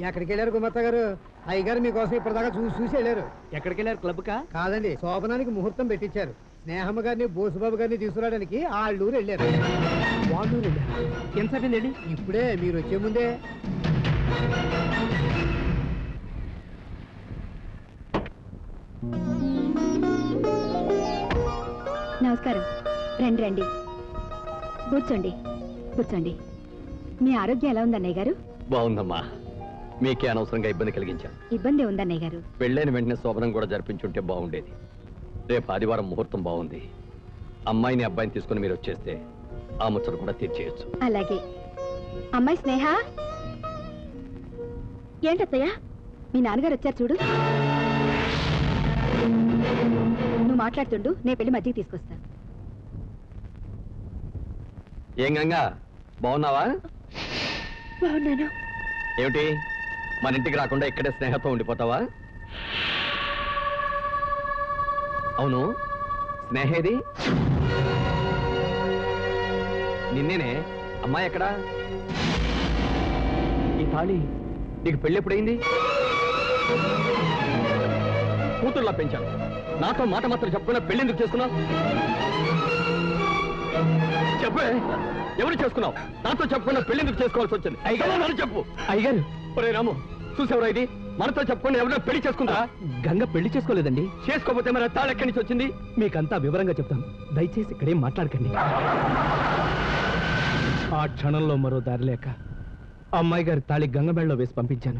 ఎక్కడికి వెళ్ళారు గుమత్త గారు అయ్యగారు మీకోసం ఇప్పటిదాకా చూసి చూసి వెళ్ళారు ఎక్కడికి వెళ్ళారు క్లబ్ కా కాదండి శోభనానికి ముహూర్తం పెట్టించారు స్నేహమ్మ గారిని బోసుబాబు గారిని తీసుకురావడానికి ఆళ్ళూరు వెళ్ళారు వాళ్ళు ఎంత లేడీ ఇప్పుడే మీరు వచ్చే ముందే నమస్కారం రండి రండి కూర్చోండి కూర్చోండి మీ ఆరోగ్యం ఎలా ఉంది అన్నయ్య గారు బాగుందమ్మా మీకే అనవసరంగా ఇబ్బంది కలిగించాను ఇబ్బంది ఉంది అన్నయ్య గారు పెళ్ళైన వెంటనే శోభనం కూడా జరిపించుంటే బాగుండేది రేపు ఆదివారం ముహూర్తం బాగుంది అమ్మాయిని అబ్బాయిని తీసుకుని మీరు వచ్చేస్తే ఆ ముచ్చట కూడా తీర్చేయచ్చు అలాగే అమ్మాయి స్నేహ ఏంటత్తయ్య మీ నాన్నగారు వచ్చారు చూడు నువ్వు మాట్లాడుతుండు నేను పెళ్లి మధ్యకి తీసుకొస్తా ఏం గంగా బాగున్నావా బాగున్నాను ఏమిటి మన ఇంటికి రాకుండా ఇక్కడే స్నేహంతో ఉండిపోతావా అవును స్నేహేది నిన్నేనే అమ్మాయి ఎక్కడా ఈ తాళి నీకు పెళ్ళి ఎప్పుడైంది కూతుర్లా పెంచాను నాతో మాట మాత్రం చెప్పకుండా పెళ్లి ఎందుకు చేసుకున్నావు చెప్పే ఎవరు చేసుకున్నావు నాతో చెప్పకుండా పెళ్లి ఎందుకు చేసుకోవాల్సి వచ్చింది సమాధానం చెప్పు అయ్యగారు ఒరే రాము చూసావురా ఇది మనతో చెప్పకుండా ఎవరైనా పెళ్లి చేసుకుందా గంగ పెళ్లి చేసుకోలేదండి చేసుకోకపోతే మరి తాళి ఎక్కడి నుంచి వచ్చింది మీకంతా వివరంగా చెప్తాను దయచేసి ఇక్కడేం మాట్లాడకండి ఆ క్షణంలో మరో దారి లేక అమ్మాయి గారి తాళి గంగబెళ్ళలో వేసి పంపించాను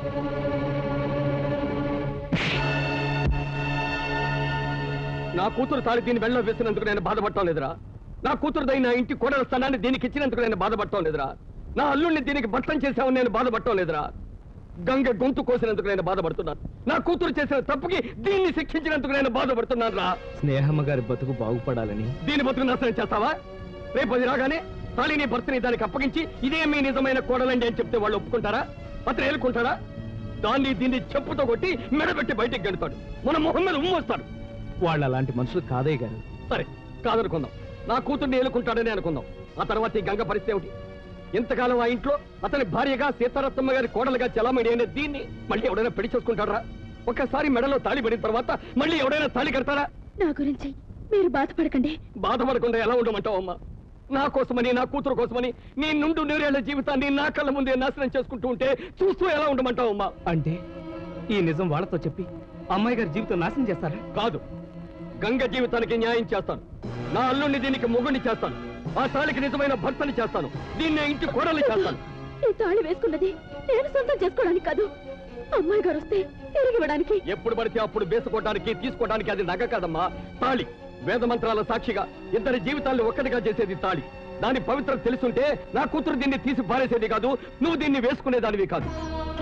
నా కూతురు తాళి దీన్ని వెళ్ళ వేసినందుకు నేను బాధపడటం లేదురా నా కూతురుదై నా ఇంటి కోడల స్థానాన్ని దీనికి ఇచ్చినందుకు నేను బాధపడటం లేదురా నా అల్లుడిని దీనికి భర్తం చేశామని నేను బాధపడటం లేదురా గంగ గొంతు కోసినందుకు నేను బాధపడుతున్నాను నా కూతురు చేసిన తప్పుకి దీన్ని శిక్షించినందుకు నేను బాధపడుతున్నాను రా స్నేహమ్మ గారి బతుకు బాగుపడాలని దీని బతుకు నాశనం చేస్తావా రేపు అది రాగానే తాళిని భర్తని దానికి అప్పగించి ఇదే మీ నిజమైన కోడలండి అని చెప్తే వాళ్ళు ఒప్పుకుంటారా అతను ఏలుకుంటారా దాన్ని దీన్ని చెప్పుతో కొట్టి మెడబెట్టి బయటికి గెడతాడు మన మొహం మీద ఉమ్మొస్తాడు వాళ్ళు అలాంటి మనుషులు కాదయ్య గారు సరే కాదనుకుందాం నా కూతుర్ని ఏలుకుంటాడని అనుకుందాం ఆ తర్వాత ఈ గంగ పరిస్థితి ఏమిటి ఇంతకాలం ఆ ఇంట్లో అతని భార్యగా సీతారత్నమ్మ గారి కోడలుగా చలామణి అనే దీన్ని మళ్ళీ ఎవడైనా పెళ్లి చేసుకుంటారా ఒక్కసారి మెడలో తాళి పడిన తర్వాత మళ్ళీ ఎవడైనా తాళి కడతారా నా గురించి మీరు బాధపడకండి బాధపడకుండా ఎలా ఉండమంటావమ్మా నా కోసమని నా కూతురు కోసమని నీ నుండు నూరేళ్ల జీవితాన్ని నా కళ్ళ ముందే నాశనం చేసుకుంటూ ఉంటే చూస్తూ ఎలా ఉండమంటావమ్మా అంటే ఈ నిజం వాళ్ళతో చెప్పి అమ్మాయి గారి జీవితం నాశనం చేస్తారా కాదు గంగ జీవితానికి న్యాయం చేస్తాను నా అల్లుడిని దీనికి మొగుడిని చేస్తాను ఆ తాళికి నిజమైన భర్తని చేస్తాను దీన్ని ఇంటి కోడలు చేస్తాను ఈ తాళి వేసుకున్నది నేను సొంతం చేసుకోవడానికి కాదు అమ్మాయి గారు వస్తే తిరిగి ఇవ్వడానికి ఎప్పుడు పడితే అప్పుడు వేసుకోవడానికి తీసుకోవడానికి అది నగ కాదమ్మా తాళి వేద మంత్రాల సాక్షిగా ఇద్దరి జీవితాలను ఒక్కటిగా చేసేది తాళి దాని పవిత్రత తెలుసుంటే నా కూతురు దీన్ని తీసి పారేసేది కాదు నువ్వు దీన్ని వేసుకునేదానివి కాదు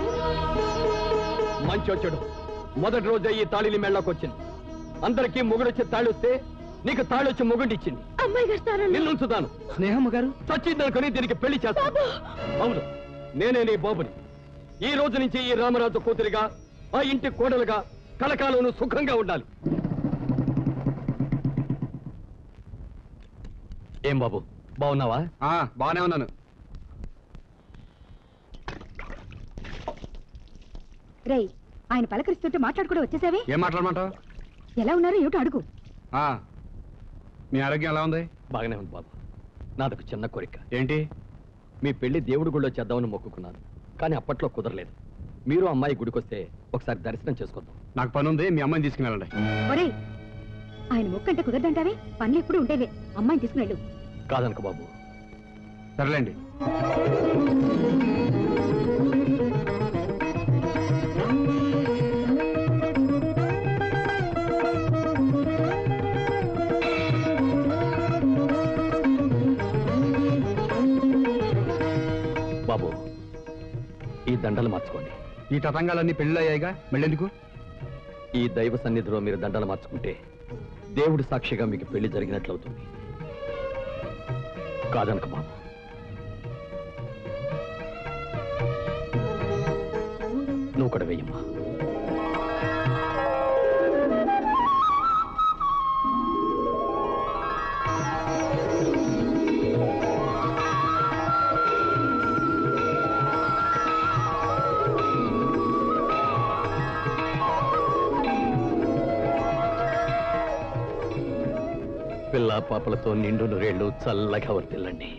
మంచి వచ్చాడు మొదటి రోజే ఈ తాళిని మెళ్ళకు వచ్చింది అందరికీ మొగుడొచ్చి తాళి వస్తే నీకు తాళి వచ్చి మొగుడిచ్చింది అమ్మాయి గారు స్థానంలో నిన్ను ఉంచుతాను స్నేహమ్మ గారు చచ్చిందనుకుని దీనికి పెళ్లి చేస్తాను అవును నేనే నీ బాబుని ఈ రోజు నుంచి ఈ రామరాజు కూతురిగా ఆ ఇంటి కోడలుగా కలకాలను సుఖంగా ఉండాలి ఏం బాబు బాగున్నావా బాగానే ఉన్నాను రేయ్ ఆయన పలకరిస్తుంటే మాట్లాడుకుంటూ వచ్చేసావే ఏం మాట్లాడమంటావు ఎలా ఉన్నారో ఏమిటో అడుగు మీ ఆరోగ్యం ఎలా ఉంది బాగానే ఉంది బాబు నాదొక చిన్న కోరిక ఏంటి మీ పెళ్లి దేవుడి గుళ్ళో చేద్దామని మొక్కుకున్నాను కానీ అప్పట్లో కుదరలేదు మీరు అమ్మాయి గుడికొస్తే ఒకసారి దర్శనం చేసుకుందాం నాకు పని ఉంది మీ అమ్మాయిని తీసుకుని వెళ్ళండి ఒరేయ్ ఆయన మొక్కంటే కుదరదంటావే పనులు ఎప్పుడు ఉండేవే అమ్మాయిని తీసుకుని వెళ్ళు కాదనక బాబు సర్లేండి బాబు ఈ దండలు మార్చుకోండి ఈ తతంగాలన్నీ పెళ్ళి అయ్యాయిగా మళ్ళెందుకు ఈ దైవ సన్నిధిలో మీరు దండలు మార్చుకుంటే దేవుడి సాక్షిగా మీకు పెళ్లి జరిగినట్లవుతుంది కాదనక బాబు నువ్వు కూడా వెయ్యమ్మా పిల్ల పాపలతో నిండు నూరేళ్లు చల్లగా వర్తిల్లండి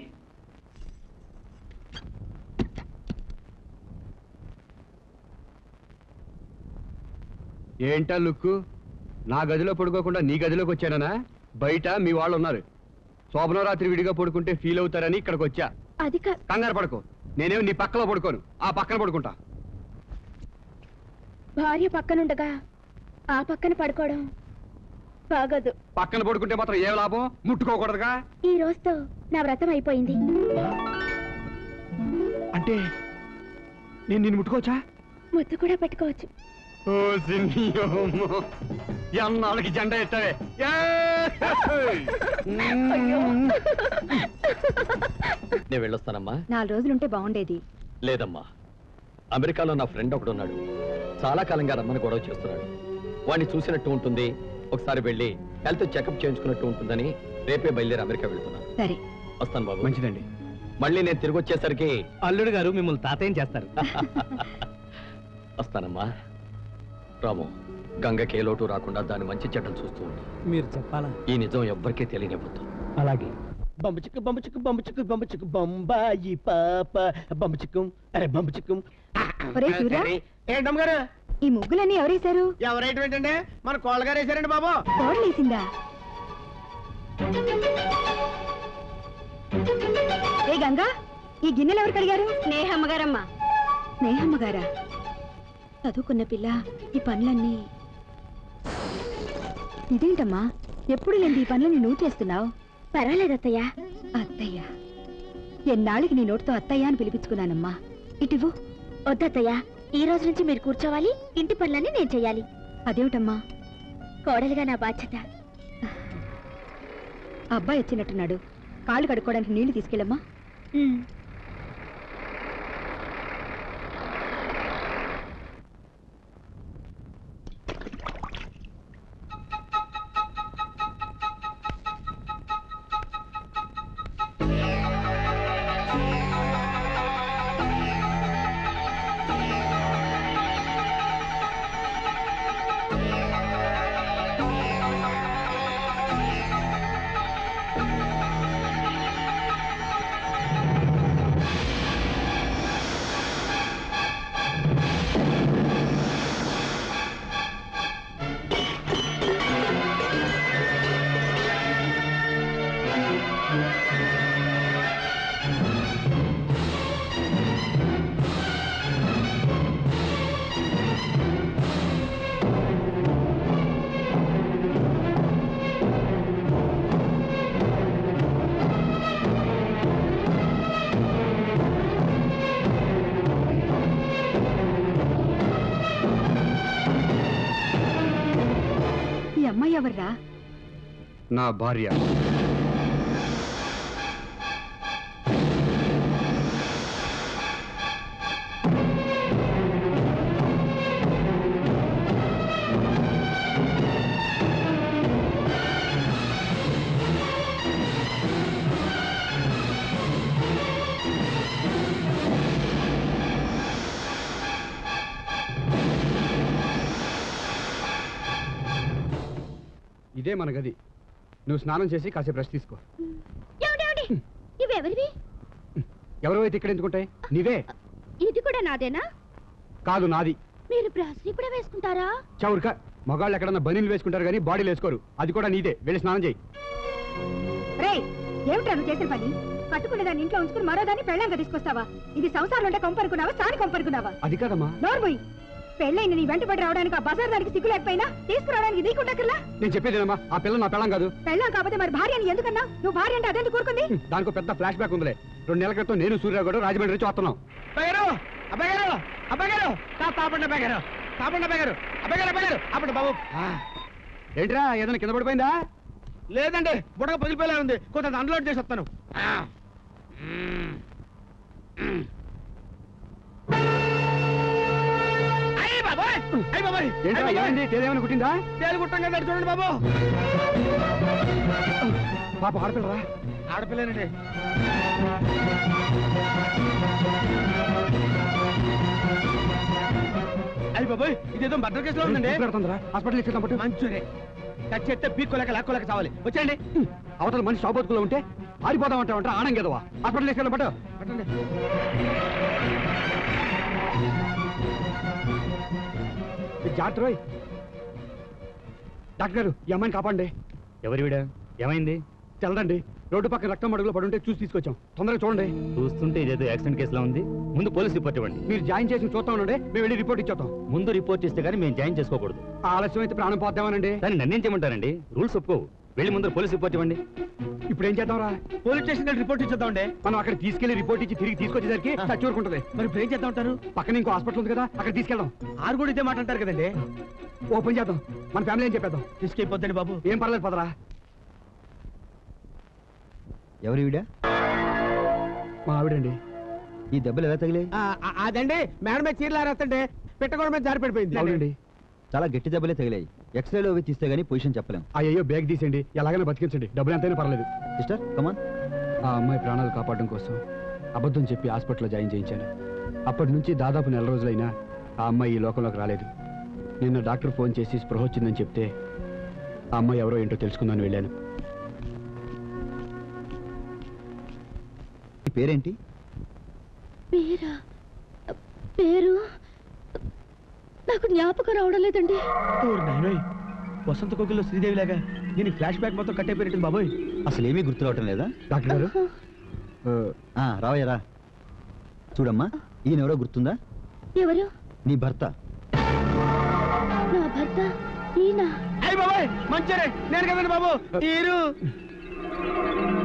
ఏంటా లుక్కు నా గదిలో పడుకోకుండా నీ గదిలోకి వచ్చానా బయట మీ వాళ్ళు ఉన్నారు శోభన రాత్రి విడిగా పడుకుంటే ఫీల్ అవుతారని ఇక్కడికి వచ్చా అది కా కంగారు పడుకో నేనేం నీ పక్కలో పడుకోను ఆ పక్కన పడుకుంటా భార్య పక్కనుండగా ఆ పక్కన పడుకోవడం బాగోదు పక్కన పడుకుంటే మాత్రం ఏ లాభం ముట్టుకోకూడదుగా ఈ రోజుతో నా వ్రతం అయిపోయింది అంటే నేను నిన్ను ముట్టుకోవచ్చా ముద్దు కూడా పెట్టుకోవచ్చు ఓ సిన్నియోమో. ఎన్నాళ్ళకి జెండా ఎత్తావే నేను వెళ్ళొస్తానమ్మా నాలుగు రోజులుంటే బాగుండేది లేదమ్మా అమెరికాలో నా ఫ్రెండ్ ఒకడు ఉన్నాడు చాలా కాలంగా రమ్మని గొడవ చేస్తున్నాడు వాడిని చూసినట్టు ఉంటుంది ఒకసారి వెళ్ళి హెల్త్ చెకప్ చేయించుకున్నట్టు ఉంటుందని రేపే బయలుదేరి అమెరికా వెళ్తున్నాను సరే వస్తాను బాబు మంచిదండి మళ్ళీ నేను తిరిగి వచ్చేసరికి అల్లుడు గారు మిమ్మల్ని తాతయ్యం చేస్తారు వస్తానమ్మా రాము గంగకి ఏ లోటు రాకుండా దాని మంచి చెడ్డలు చూస్తూ ఉండు మీరు చెప్పాలా ఈ నిజం ఎవ్వరికీ తెలియనివ్వద్దు అలాగే బంబుచిక్కు బంబుచిక్కు బంబుచిక్కు బంబుచిక్కు బొంబాయి పాప బంబుచిక్కు అరే బంబుచిక్కు ఒరే సూర్య ఏంటమ్మ గారు ఈ ముగ్గులన్నీ ఎవరేశారు ఎవరైతే ఏంటంటే మన కోళ్ళ గారు వేసారండి బాబు కోడలేసిందా ఏ గంగా ఈ గిన్నెలు ఎవరు కడిగారు స్నేహమ్మ గారమ్మా స్నేహమ్మ గారా చదువుకున్న పిల్ల ఈ పనులన్నీ ఇదేంటమ్మా ఎప్పుడు లేని ఈ పనులని నువ్వు చేస్తున్నావు పర్వాలేదు అత్తయ్య అత్తయ్య ఎన్నాళ్ళకి నీ నోటితో అత్తయ్య అని పిలిపించుకున్నానమ్మా ఇటువు వద్దత్తయ్య ఈ రోజు నుంచి మీరు కూర్చోవాలి ఇంటి పనులన్నీ నేను చెయ్యాలి అదేమిటమ్మా కోడలిగా నా బాధ్యత అబ్బాయి వచ్చినట్టున్నాడు కాళ్ళు కడుక్కోవడానికి నీళ్లు తీసుకెళ్ళమ్మా ఈ అమ్మాయి ఎవర్రా నా భార్య ఇదే మన గది నువ్వు స్నానం చేసి కాసేపు రెస్ట్ తీసుకో ఇవెవరివి ఎవరైతే ఇక్కడ ఎందుకుంటాయి నీవే ఇది కూడా నాదేనా కాదు నాది మీరు బ్రాస్లీ కూడా వేసుకుంటారా చౌరిక మగాళ్ళు ఎక్కడన్నా బనీలు వేసుకుంటారు కానీ బాడీలు వేసుకోరు అది కూడా నీదే వెళ్ళి స్నానం చేయి రే ఏమిట్రా నువ్వు చేసిన పని కట్టుకునే దాన్ని ఇంట్లో ఉంచుకుని మరో దాన్ని పెళ్ళంగా తీసుకొస్తావా ఇది సంసారం ఉంటే కొంపనుకున్నావా సాని కొంపనుకున్నావా అది కాదమ్మా నోర్మోయ్ పెళ్ళైన నీ వెంటబడి రావడానికి ఆ బజార్ దానికి సిగ్గు లేకపోయినా తీసుకురావడానికి నీకుండకల్లా నేను చెప్పేదేనమ్మా ఆ పిల్ల నా పిల్లం కాదు పెళ్ళాం కాకపోతే మరి భార్య అని ఎందుకన్నా నువ్వు భార్య అంటే అదెందుకు కూరుకుంది హ్మ్, దానికో పెద్ద ఫ్లాష్ బ్యాక్ ఉందిలే రెండు నెలల క్రితం నేను సూర్య కూడా రాజమండ్రి నుంచి వస్తున్నాం అబ్బాయి గారు అబ్బాయి గారు అబ్బాయి గారు తా- తాపండి అబ్బాయి గారు తాపండి అబ్బాయి గారు అబ్బాయి గారు అబ్బాయి గారు అప్పుడు బాబు ఆ, ఏంట్రా ఏదైనా కింద పడిపోయిందా లేదండి బుడగ పగిలిపోయేలా ఉంది కొంత అన్లోడ్ చేసి వస్తాను ఆ. మ్మ్. మ్మ్. అయ్య బాబోయ్ అయ్య బాబోయ్ ఏంట్రా అయ్య బాబోయ్. ఏమైంది తేదేమైనా కుట్టిందా తేలు గుట్టం కదా చూడండి బాబు పాప ఆడపిల్లరా ఆడపిల్లేనండి అయ్య బాబోయ్ ఇదేదో భద్ర కేసులో ఉందండి పెడుతుందిరా హాస్పిటల్ ఇచ్చేద్దాం పట్టు మంచురే టచ్ చేస్తే పీక్కోలేక లాక్కోలేక చావాలి వచ్చేయండి అవతల మనిషి షాబోతుకులో ఉంటే ఆరిపోదామంటావంట ఆడం కదవా హాస్పిటల్ తీసుకెళ్ళి పట్టు పట్టండి జాగ్రత్త రోయ్ డాక్టర్ గారు ఈ అమ్మాయిని కాపాడండి ఎవరి విడ ఏమైంది తెల్లడండి రోడ్డు పక్కన రక్తం అడుగులో పడుంటే చూసి తీసుకొచ్చాం తొందరగా చూడండి చూస్తుంటే ఇదేదో యాక్సిడెంట్ కేసులో ఉంది ముందు పోలీస్ రిపోర్ట్ ఇవ్వండి మీరు జాయిన్ చేసి చూస్తా ఉండండి మేము వెళ్ళి రిపోర్ట్ ఇచ్చేద్దాం ముందు రిపోర్ట్ ఇస్తే కానీ మేము జాయిన్ చేసుకోకూడదు ఆలస్యం అయితే ప్రాణం పోద్దామనండి దాన్ని నన్నేం చేయమంటారండి రూల్స్ ఒప్పుకోవు వెళ్ళి ముందు పోలీస్ రిపోర్ట్ ఇవ్వండి ఇప్పుడు ఏం చేద్దాంరా పోలీస్ స్టేషన్ దగ్గర రిపోర్ట్ ఇచ్చేద్దామండి మనం అక్కడ తీసుకెళ్లి రిపోర్ట్ ఇచ్చి తిరిగి తీసుకొచ్చేసరికి చచ్చి ఊరుకుంటది మరి ఇప్పుడు ఏం చేద్దాం అంటారు పక్కన ఇంకో హాస్పిటల్ ఉంది కదా అక్కడ తీసుకెళ్దాం ఆరు కూడా ఇదే మాట అంటారు కదండి ఓపెన్ చేద్దాం మన ఫ్యామిలీ ఏం చెప్పేద్దాం రిస్క్ అయిపోద్దండి బాబు ఏం పర్లేదు పదరా ఎవరి వీడా మా ఆవిడండి ఈ దెబ్బలు ఎలా తగిలాయి ఆ, ఆ, అదండి మేడం మీద చీరలు ఆరేస్తుంటే పెట్టకూడ మీద జారి పడిపోయింది అవునండి చాలా గట్టి దెబ్బలే తగిలాయి ఎక్స్రేలో అవి తీస్తే గానీ పొజిషన్ చెప్పలేం అయ్యో బ్యాగ్ తీసేయండి ఎలాగైనా బతికించండి డబ్బులు ఎంతైనా పర్లేదు సిస్టర్ కమాన్ ఆ అమ్మాయి ప్రాణాలు కాపాడడం కోసం అబద్ధం చెప్పి హాస్పిటల్లో జాయిన్ చేయించాను అప్పటి నుంచి దాదాపు నెల రోజులైనా ఆ అమ్మాయి ఈ లోకంలోకి రాలేదు నిన్న డాక్టర్ ఫోన్ చేసి స్పృహ వచ్చిందని చెప్తే ఆ అమ్మాయి ఎవరో ఏంటో తెలుసుకుందని వెళ్ళాను ఈ పేరేంటి పేరా పేరు నాకు జ్ఞాపకం రావడం లేదండి ఓరి నాయనోయ్. వసంత కోకిల్లో శ్రీదేవి లాగా దీని ఫ్లాష్ బ్యాక్ మొత్తం కట్ అయిపోయినట్టు బాబోయ్ అసలు ఏమీ గుర్తు రావటం లేదా డాక్టర్ గారు ఆ, ఆ, రావయ్య రా చూడమ్మా ఈయన ఎవరో గుర్తుందా ఎవరు నీ భర్త నా భర్త ఈయన అయ్యి బాబాయ్ మంచిరే నేను కదండి బాబు ఈరు